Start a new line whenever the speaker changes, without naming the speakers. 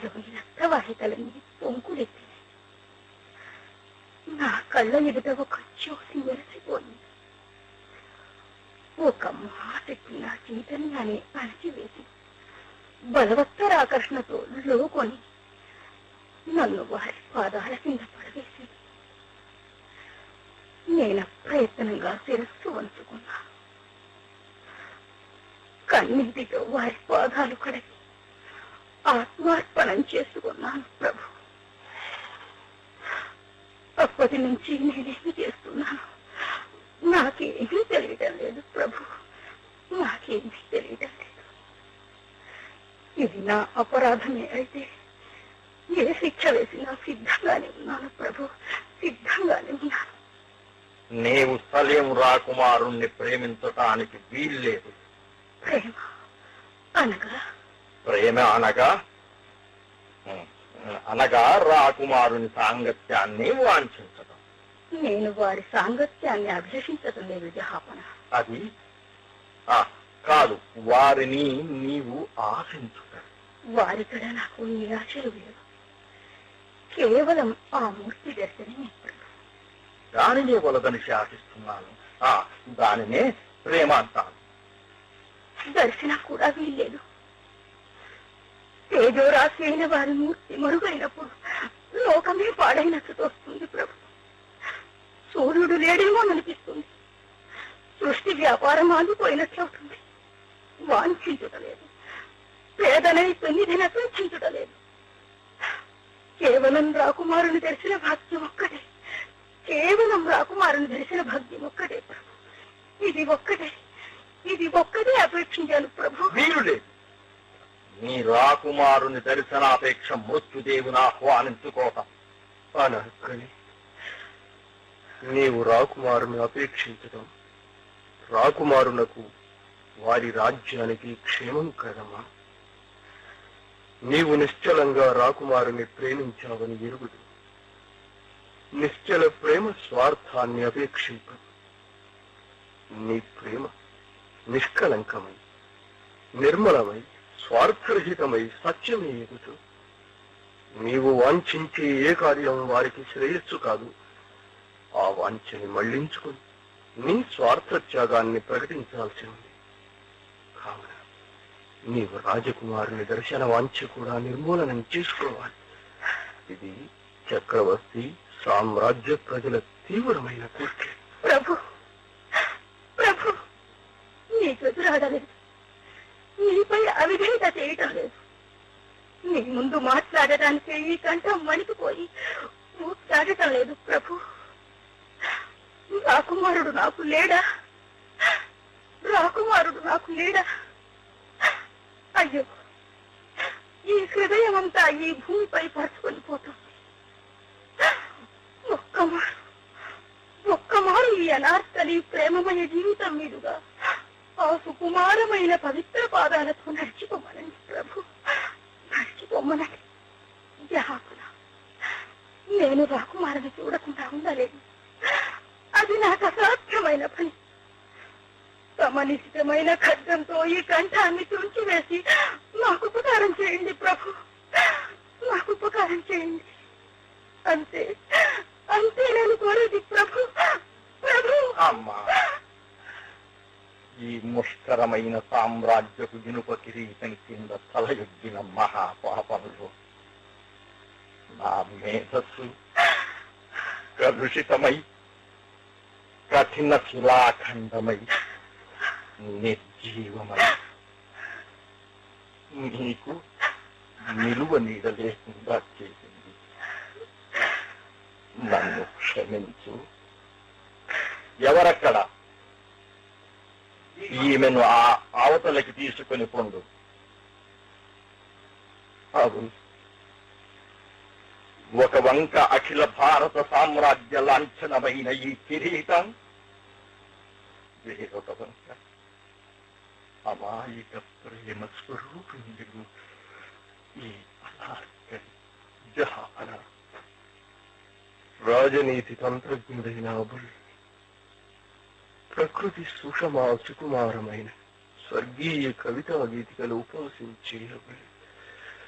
నాలోని రక్తవాహికలన్నీ పొంకులెత్తినాయి నా కళ్ళ ఎదుట ఒక జ్యోతి మెరిసిపోయింది ఒక మాటకి నా చైతన్యాన్ని అణచివేసి బలవత్తర ఆకర్షణతో లోకొని నన్ను వారి పాదాల కింద పడవేసి నేను ప్రయత్నంగా శిరస్సు వంచుకున్నా కన్నీటితో వారి పాదాలు కడిగి ఆత్మార్పణం చేసుకున్నాను ప్రభు అప్పటి నుంచి నేనేమి చేస్తున్నాను నాకేమీ తెలియటం లేదు ప్రభు నాకేమీ తెలియటం లేదు ఇది నా అపరాధమే అయితే ఏ శిక్ష వేసినా సిద్ధంగానే ఉన్నాను ప్రభు సిద్ధంగానే ఉన్నాను
నీవు సలీం రాకుమారుణ్ణి ప్రేమించటానికి వీల్లేదు
ప్రేమ అనగా
ప్రేమ అనగా ఉం, అనగా రాకుమారుని సాంగత్యాన్ని వాంఛించటం
నేను వారి సాంగత్యాన్ని అభిలషించటం లేదు జహాపన
అది ఆ, కాదు వారిని నీవు ఆశించుట
వారికడ నాకు నిరాశలు లేవు కేవలం ఆ మూర్తి దర్శనమే ప్రభు
దానినే వలదని శాసిస్తున్నాను ఆ, దానినే ప్రేమ అంటాను
దర్శనం కూడా వీల్లేదు తేజోరాశి అయిన వారి మూర్తి మరుగైనప్పుడు లోకమే పాడైనట్టు తోస్తుంది ప్రభు సూర్యుడు లేడేమో అనిపిస్తుంది సృష్టి వ్యాపారం ఆగిపోయినట్లవుతుంది వాంఛించుటలేదు పేదనై పెన్నిదిన చించుటలేదు కేవలం రాకుమారుని దర్శన భాగ్యం ఒక్కటే కేవలం రాకుమారుని దర్శన భాగ్యం ఒక్కటే ప్రభు ఇది ఒక్కటే ఇది ఒక్కటే అపేక్షించాను ప్రభు
వీలు లేదు నీ రాకుమారుని దర్శనాపేక్ష మృత్యుదేవుని ఆహ్వానించుకోవటం
అనక్కని నీవు రాకుమారుని అపేక్షించడం రాకుమారునకు వారి రాజ్యానికి క్షేమం కదమ్మా నీవు నిశ్చలంగా రాకుమారుని ప్రేమించావని ఎరుగుదు నిశ్చల ప్రేమ స్వార్థాన్ని అపేక్షింపదు నీ ప్రేమ నిష్కలంకమై నిర్మలమై స్వార్థరహితమై సత్యమే ఎగుతూ నీవు వాంఛించే ఏ కార్యం వారికి శ్రేయస్సు కాదు ఆ వాంఛని మళ్లించుకుని నీ స్వార్థ త్యాగాన్ని ప్రకటించాల్సి ఉంది కావున నీవు రాజకుమారుని దర్శన వాంఛ కూడా నిర్మూలనం చేసుకోవాలి ఇది చక్రవర్తి సామ్రాజ్య ప్రజల తీవ్రమైన కోరిక
ప్రభు ప్రభు నీకు ఎదురాడలేదు నీపై అవిధేయత చేయటం లేదు నీ ముందు మాట్లాడటానికి ఈ కంఠం వణికిపోయి ఊట్లాడటం లేదు ప్రభు రాకుమారుడు నాకు లేడా రాకుమారుడు నాకు లేడా అయ్యో ఈ హృదయం అంతా ఈ భూమిపై పరుచుకొని పోతుంది ఒక్క మారు ఒక్క మారు ఈ అనార్కలి ప్రేమమయ జీవితం మీదుగా ఆ సుకుమారమైన పవిత్ర పాదాలతో నడిచిపోమనండి ప్రభు నడిచిపోమనండి జహాకుల నేను రాకుమారని చూడకుండా ఉండలేదు అది నాకు అసాధ్యమైన పని సమనిశ్చితమైన ఖడ్గంతో ఈ కంఠాన్ని తుంచివేసి నాకు ఉపకారం చేయండి ప్రభు నాకు ఉపకారం చేయండి అంతే అంతే నేను కోరేది ప్రభు ప్రభు
అమ్మా ఈ ముష్కరమైన సామ్రాజ్యపు ఇనుప కిరీటం కింద తలయొగ్గిన మహాపాపంలో నా మేధస్సు కలుషితమై కఠిన శిలాఖండమై నిర్జీవమై నీకు నిలువ నీడ లేకుండా చేసింది నన్ను క్షమించు ఎవరక్కడ ఈమెను ఆ అవతలకి తీసుకుని పొండు
అవును
ఒక వంక అఖిల భారత సామ్రాజ్య లాంఛనమైన ఈ కిరీటం వేరొక వంక అమాయక ప్రేమ స్వరూపిణి ఈ అనార్కలి జహాన
రాజనీతి తంత్రజ్ఞుడైన అబుల్ ప్రకృతి సుషమా సుకుమారమైన స్వర్గీయ కవితా గీతికలు ఉపాసించే అబుల్